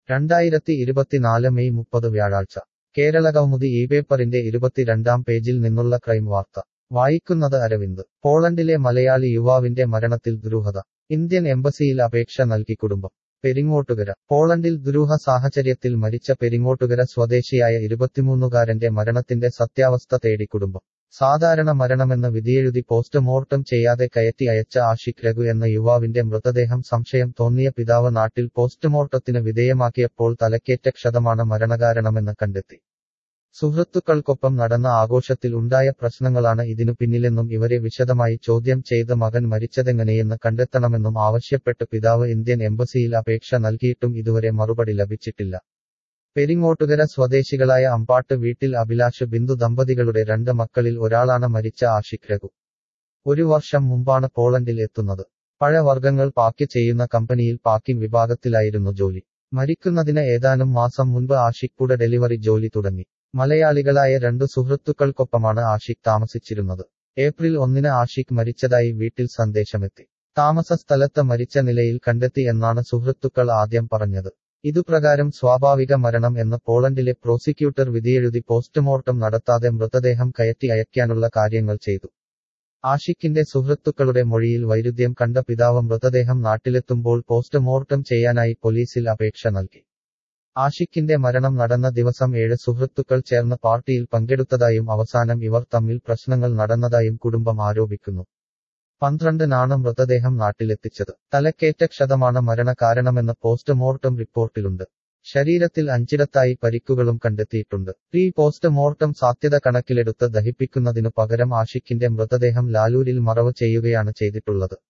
രണ്ടായിരത്തി ഇരുപത്തിനാല് മെയ് മുപ്പത് വ്യാഴാഴ്ച കേരളകൗമുദി ഈ പേപ്പറിന്റെ ഇരുപത്തിരണ്ടാം പേജിൽ നിന്നുള്ള ക്രൈം വാർത്ത വായിക്കുന്നത് അരവിന്ദ് പോളണ്ടിലെ മലയാളി യുവാവിന്റെ മരണത്തിൽ ദുരൂഹത ഇന്ത്യൻ എംബസിയിൽ അപേക്ഷ നൽകി കുടുംബം പെരിങ്ങോട്ടുകര പോളണ്ടിൽ ദുരൂഹ സാഹചര്യത്തിൽ മരിച്ച പെരിങ്ങോട്ടുകര സ്വദേശിയായ ഇരുപത്തിമൂന്നുകാരന്റെ മരണത്തിന്റെ സത്യാവസ്ഥ തേടി കുടുംബം സാധാരണ മരണമെന്ന് വിധിയെഴുതി പോസ്റ്റ്മോർട്ടം ചെയ്യാതെ കയറ്റി അയച്ച ആഷിഖ് രഘു എന്ന യുവാവിന്റെ മൃതദേഹം സംശയം തോന്നിയ പിതാവ് നാട്ടിൽ പോസ്റ്റ്മോർട്ടത്തിന് വിധേയമാക്കിയപ്പോൾ തലക്കേറ്റ ക്ഷതമാണ് മരണകാരണമെന്ന് കണ്ടെത്തി സുഹൃത്തുക്കൾക്കൊപ്പം നടന്ന ആഘോഷത്തിൽ ഉണ്ടായ പ്രശ്നങ്ങളാണ് ഇതിനു പിന്നിലെന്നും ഇവരെ വിശദമായി ചോദ്യം ചെയ്ത് മകൻ മരിച്ചതെങ്ങനെയെന്ന് കണ്ടെത്തണമെന്നും ആവശ്യപ്പെട്ട് പിതാവ് ഇന്ത്യൻ എംബസിയിൽ അപേക്ഷ നൽകിയിട്ടും ഇതുവരെ മറുപടി ലഭിച്ചിട്ടില്ല പെരിങ്ങോട്ടുകര സ്വദേശികളായ അമ്പാട്ട് വീട്ടിൽ അഭിലാഷ് ബിന്ദു ദമ്പതികളുടെ രണ്ട് മക്കളിൽ ഒരാളാണ് മരിച്ച ആഷിഖ് രഘു ഒരു വർഷം മുമ്പാണ് പോളണ്ടിൽ എത്തുന്നത് പഴവർഗ്ഗങ്ങൾ പാക്ക് ചെയ്യുന്ന കമ്പനിയിൽ പാക്കിംഗ് വിഭാഗത്തിലായിരുന്നു ജോലി മരിക്കുന്നതിന് ഏതാനും മാസം മുൻപ് ആഷിഖുടെ ഡെലിവറി ജോലി തുടങ്ങി മലയാളികളായ രണ്ടു സുഹൃത്തുക്കൾക്കൊപ്പമാണ് ആഷിഖ് താമസിച്ചിരുന്നത് ഏപ്രിൽ ഒന്നിന് ആഷിഖ് മരിച്ചതായി വീട്ടിൽ സന്ദേശമെത്തി താമസ സ്ഥലത്ത് മരിച്ച നിലയിൽ കണ്ടെത്തി എന്നാണ് സുഹൃത്തുക്കൾ ആദ്യം പറഞ്ഞത് ഇതുപ്രകാരം സ്വാഭാവിക മരണം എന്ന് പോളണ്ടിലെ പ്രോസിക്യൂട്ടർ വിധിയെഴുതി പോസ്റ്റ്മോർട്ടം നടത്താതെ മൃതദേഹം കയറ്റി അയക്കാനുള്ള കാര്യങ്ങൾ ചെയ്തു ആഷിഖിന്റെ സുഹൃത്തുക്കളുടെ മൊഴിയിൽ വൈരുദ്ധ്യം കണ്ട പിതാവ് മൃതദേഹം നാട്ടിലെത്തുമ്പോൾ പോസ്റ്റ്മോർട്ടം ചെയ്യാനായി പോലീസിൽ അപേക്ഷ നൽകി ആഷിഖിന്റെ മരണം നടന്ന ദിവസം ഏഴ് സുഹൃത്തുക്കൾ ചേർന്ന് പാർട്ടിയിൽ പങ്കെടുത്തതായും അവസാനം ഇവർ തമ്മിൽ പ്രശ്നങ്ങൾ നടന്നതായും കുടുംബം ആരോപിക്കുന്നു പന്ത്രണ്ടിനാണ് മൃതദേഹം നാട്ടിലെത്തിച്ചത് തലക്കേറ്റ ക്ഷതമാണ് മരണ കാരണമെന്ന് പോസ്റ്റ്മോർട്ടം റിപ്പോർട്ടിലുണ്ട് ശരീരത്തിൽ അഞ്ചിടത്തായി പരിക്കുകളും കണ്ടെത്തിയിട്ടുണ്ട് പ്രീ പോസ്റ്റ്മോർട്ടം സാധ്യത കണക്കിലെടുത്ത് ദഹിപ്പിക്കുന്നതിനു പകരം ആഷിഖിന്റെ മൃതദേഹം ലാലൂരിൽ മറവ് ചെയ്യുകയാണ് ചെയ്തിട്ടുള്ളത്